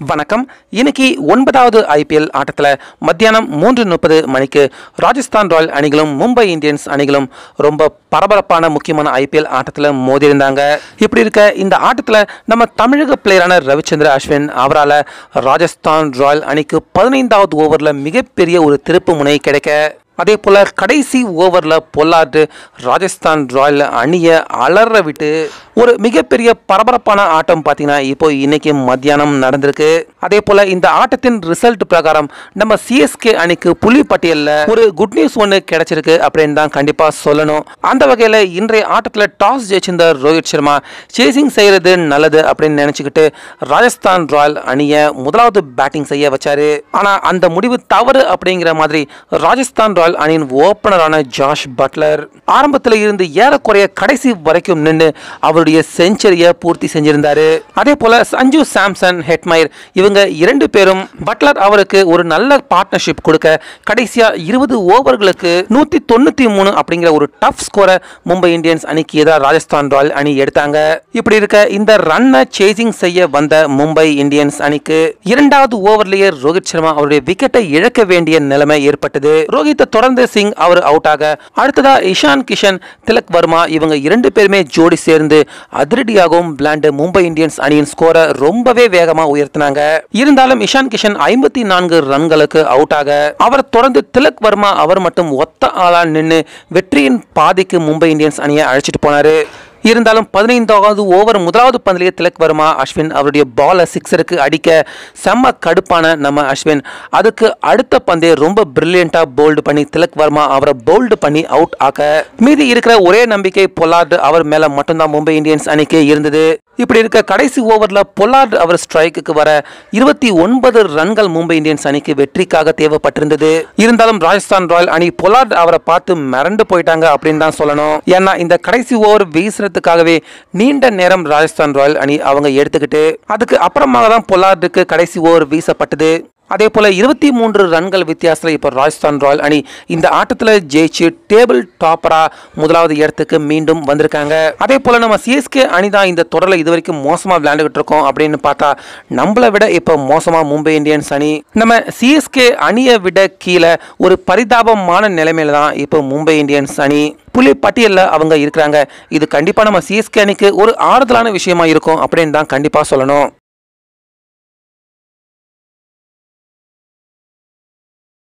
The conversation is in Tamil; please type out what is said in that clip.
வணக்கம் இன்னைக்கு ஒன்பதாவது ஐபிஎல் ஆட்டத்தில் மத்தியானம் மூன்று முப்பது மணிக்கு ராஜஸ்தான் ராயல் அணிகளும் மும்பை இந்தியன்ஸ் அணிகளும் ரொம்ப பரபரப்பான முக்கியமான ஐபிஎல் ஆட்டத்தில் மோதியிருந்தாங்க இப்படி இருக்க இந்த ஆட்டத்தில் நம்ம தமிழக பிளேயரான ரவிச்சந்திர அஸ்வின் அவரால் ராஜஸ்தான் ராயல் அணிக்கு பதினைந்தாவது ஓவரில் மிகப்பெரிய ஒரு திருப்பு முனை கிடைக்க அதே போல் கடைசி ஓவரில் பொல்லாட்டு ராஜஸ்தான் ராயல் அணியை அலற விட்டு ஒரு மிகப்பெரிய பரபரப்பான ஆட்டம் பார்த்தீங்கன்னா இப்போ இன்னைக்கு மத்தியானம் நடந்திருக்கு அதே போல் இந்த ஆட்டத்தின் ரிசல்ட் பிரகாரம் நம்ம சிஎஸ்கே அணிக்கு புள்ளி பட்டியலில் ஒரு குட் நியூஸ் ஒன்று கிடைச்சிருக்கு அப்படின்னு தான் கண்டிப்பாக சொல்லணும் அந்த வகையில் இன்றைய ஆட்டத்தில் டாஸ் ஜெயிச்சிருந்த ரோஹித் சர்மா சேசிங் செய்கிறது நல்லது அப்படின்னு நினச்சிக்கிட்டு ராஜஸ்தான் ராயல் அணியை முதலாவது பேட்டிங் செய்ய வச்சாரு ஆனால் அந்த முடிவு தவறு அப்படிங்கிற மாதிரி ராஜஸ்தான் ராயல் அணியின் ஓப்பனரான ஜாஷ் பட்லர் ஆரம்பத்தில் இருந்து ஏறக்குறைய கடைசி வரைக்கும் நின்று அவருடைய செஞ்சுரியை பூர்த்தி செஞ்சிருந்தாரு அதே போல சஞ்சு சாம்சன் ஹெட்மயர் இவங்க இரண்டு பேரும் பட்லர் அவருக்கு ஒரு நல்ல பார்ட்னர்ஷிப் கொடுக்க கடைசியா இருபது ஓவர்களுக்கு நூத்தி தொண்ணூத்தி மூணு அப்படிங்கிற ஒரு டஃப் ஸ்கோரை மும்பை இந்தியன்ஸ் அணிக்கு எதிராக ராஜஸ்தான் ராயல் அணி எடுத்தாங்க இப்படி இருக்க இந்த ரன்னை சேசிங் செய்ய வந்த மும்பை இந்தியன்ஸ் அணிக்கு இரண்டாவது ஓவர்லயே ரோஹித் சர்மா அவருடைய விக்கெட்டை இழக்க வேண்டிய நிலைமை ஏற்பட்டது ரோஹித்தை தொடர்ந்து சிங் அவர் அவுட் ஆக அடுத்ததா இஷான் கிஷன் திலக் வர்மா இவங்க இரண்டு பேருமே ஜோடி சேர்ந்து அதிரடியாகவும் விளையாண்டு மும்பை இந்தியன்ஸ் அணியின் ஸ்கோரை ரொம்பவே வேகமா உயர்த்தினாங்க இருந்தாலும் இஷான் கிஷன் ஐம்பத்தி நான்கு ரன்களுக்கு அவுட் ஆக அவர் தொடர்ந்து திலக் வர்மா அவர் மட்டும் ஒத்த ஆளா நின்று வெற்றியின் பாதிக்கு மும்பை இந்தியன்ஸ் அணியை அழைச்சிட்டு போனாரு இருந்தாலும் பதினைந்தாவது ஓவர் முதலாவது பந்திலேயே திலக் வர்மா அஸ்வின் அவருடைய பாலை சிக்ஸருக்கு அடிக்க செம்ம கடுப்பான நம்ம அஸ்வின் அதுக்கு அடுத்த பந்தே ரொம்ப பிரில்லியண்டா போல்டு பண்ணி திலக் வர்மா அவரை போல்டு பண்ணி அவுட் ஆக்க மீதி இருக்கிற ஒரே நம்பிக்கை பொல்லார்டு அவர் மேல மட்டும்தான் மும்பை இந்தியன்ஸ் அணிக்கு இருந்தது இப்படி இருக்க கடைசி ஓவர்ல பொல்லார்டு அவர் ஸ்ட்ரைக்குக்கு வர இருபத்தி ஒன்பது ரன்கள் மும்பை இந்தியன்ஸ் அணிக்கு வெற்றிக்காக தேவைப்பட்டிருந்தது இருந்தாலும் ராஜஸ்தான் ராயல் அணி பொல்லார்டு அவரை பார்த்து மிரண்டு போயிட்டாங்க அப்படின்னு தான் சொல்லணும் ஏன்னா இந்த கடைசி ஓவர் வீசுறதுக்காகவே நீண்ட நேரம் ராஜஸ்தான் ராயல் அணி அவங்க எடுத்துக்கிட்டு அதுக்கு அப்புறமாக தான் பொல்லார்டுக்கு கடைசி ஓவர் வீசப்பட்டது அதே போல இருபத்தி மூன்று ரன்கள் வித்தியாசத்தில் இப்போ ராஜஸ்தான் ராயல் அணி இந்த ஆட்டத்தில் ஜெயிச்சு டேபிள் டாப்பரா முதலாவது இடத்துக்கு மீண்டும் வந்திருக்காங்க அதே போல நம்ம சிஎஸ்கே அணி தான் இந்த தொடரில் இது வரைக்கும் மோசமாக விளையாண்டுகிட்டு இருக்கோம் அப்படின்னு பார்த்தா நம்மளை விட இப்போ மோசமாக மும்பை இந்தியன்ஸ் அணி நம்ம சிஎஸ்கே அணியை விட கீழே ஒரு பரிதாபமான நிலைமையில தான் இப்போ மும்பை இந்தியன்ஸ் அணி புள்ளி பட்டியலில் அவங்க இருக்கிறாங்க இது கண்டிப்பாக நம்ம சிஎஸ்கே அணிக்கு ஒரு ஆறுதலான விஷயமா இருக்கும் அப்படின்னு தான் கண்டிப்பாக சொல்லணும்